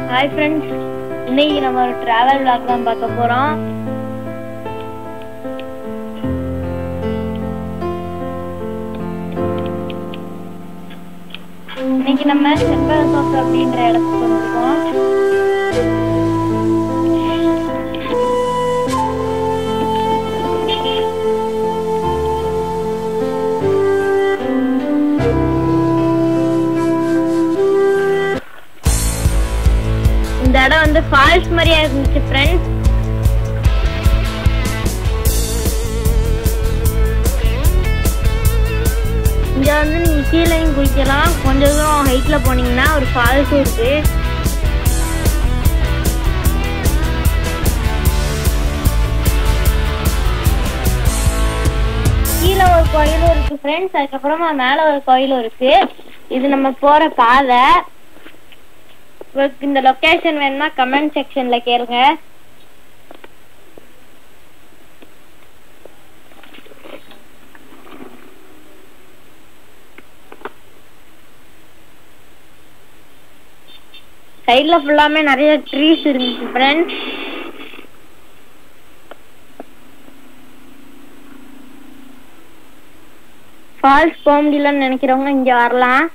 hi friends இன்னைக்கு நம்ம ஒரு டிராவல் vlog தான் பார்க்க போறோம் இன்னைக்கு நம்ம செம்பகத்தோப்பு அப்படின்ற இடத்துக்கு வந்திருக்கோம் இந்த இடம் வந்து ஃபால்ஸ் மாதிரியா இருந்துச்சு ஃப்ரெண்ட்ஸ் இங்க வந்து நீங்க கீழேயும் குளிக்கலாம் கொஞ்சம் தூரம் ஹைட்ல போனீங்கன்னா ஒரு ஃபால்ஸும் இருக்கு கீழே ஒரு கோயிலும் இருக்கு ஃப்ரெண்ட்ஸ் அதுக்கப்புறமா மேல ஒரு கோயிலும் இருக்கு இது நம்ம போற பாதை உங்களுக்கு இந்த லொகேஷன் வேணும்னா கமெண்ட் செக்ஷன்ல கேளுங்க சைடுல ஃபுல்லாமே நிறைய ட்ரீஸ் இருந்துச்சு ஃப்ரெண்ட்ஸ் ஃபால்ஸ் போக முடியலன்னு நினைக்கிறவங்க இங்க வரலாம்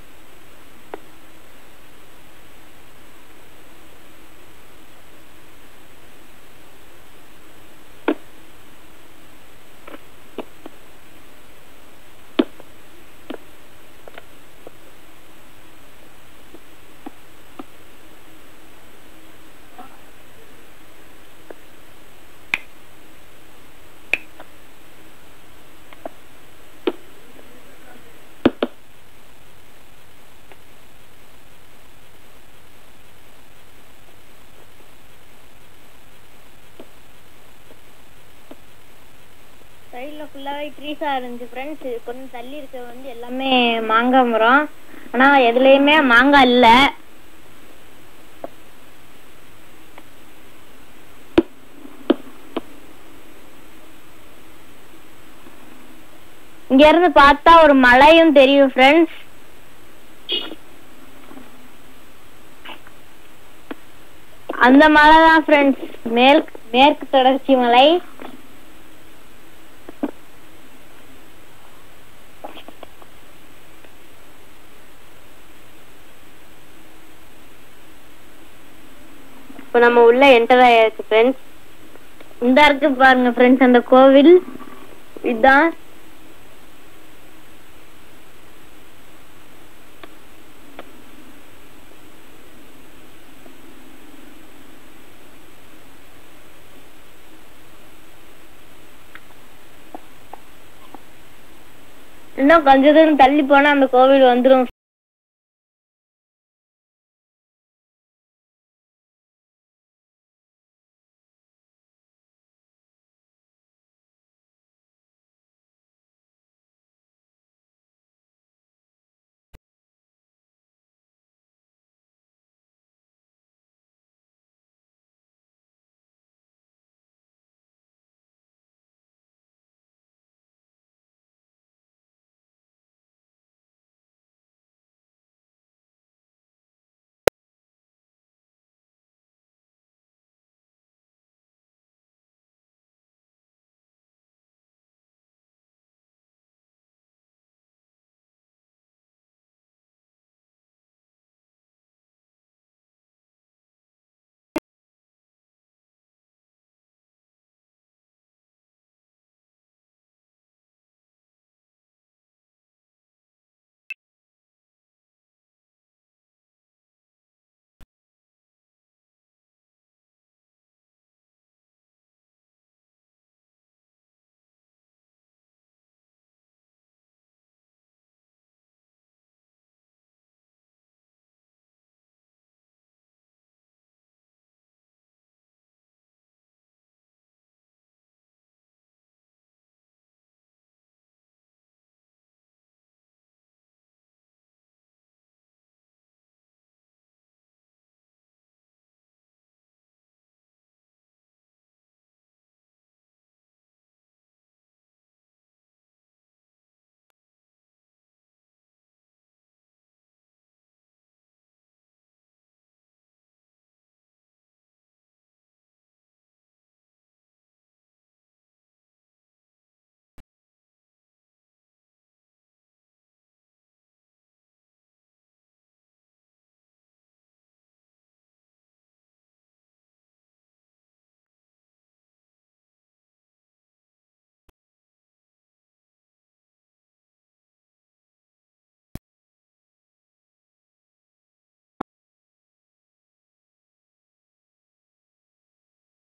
சைடில் ஃபுல்லாகவே ட்ரீஸாக இருந்துச்சு ஃப்ரெண்ட்ஸ் கொஞ்சம் தள்ளி இருக்கிறது வந்து எல்லாமே மாங்காய் மரம் ஆனால் எதுலேயுமே மாங்காய் இல்லை இங்க இருந்து பார்த்தா ஒரு மலையும் தெரியும் ஃப்ரெண்ட்ஸ் அந்த மலை தான் ஃப்ரெண்ட்ஸ் மேல் மேற்கு தொடர்ச்சி மலை இப்போ நம்ம உள்ள என்டர் ஆயாச்சு ஃப்ரெண்ட்ஸ் இந்த இருக்கு பாருங்க ஃப்ரெண்ட்ஸ் அந்த கோவில் இதுதான் இன்னும் கொஞ்ச தூரம் தள்ளி போனா அந்த கோவில் வந்துரும்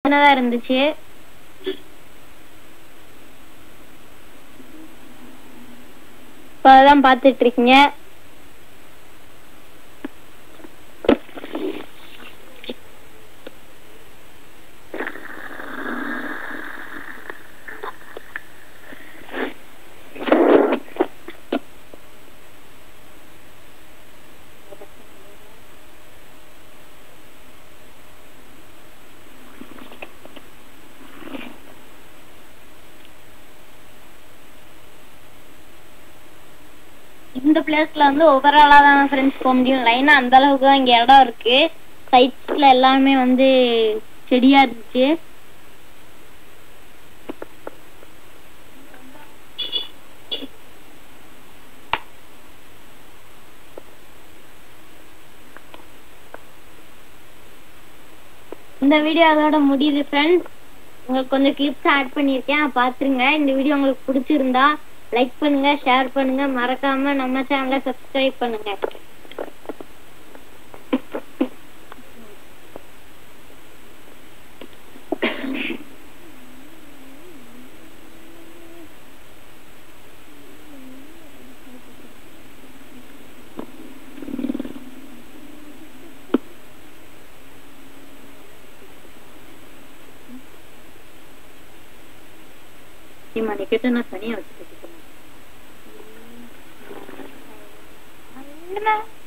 சின்னதா இருந்துச்சு இப்போ அதான் பார்த்துட்டு இருக்கீங்க இந்த பிளேஸ்ல வந்து ஓவராலா தான் ஃப்ரெண்ட்ஸ் போக முடியும் லைனா அந்த அளவுக்கு தான் இங்க இடம் இருக்கு சைட்ஸ்ல எல்லாமே வந்து செடியா இருந்துச்சு இந்த வீடியோ அதோட முடியுது ஃப்ரெண்ட்ஸ் உங்களுக்கு கொஞ்சம் கிளிப்ஸ் ஆட் பண்ணியிருக்கேன் பார்த்துருங்க இந்த வீடியோ உங்களுக்கு பிடிச்சிருந்தா லைக் பண்ணுங்க ஷேர் பண்ணுங்க மறக்காம நம்ம சேனலை சப்ஸ்கிரைப் பண்ணுங்க இம்மா நீ கிட்ட நான் தனியா வச்சுக்கிட்டு என்ன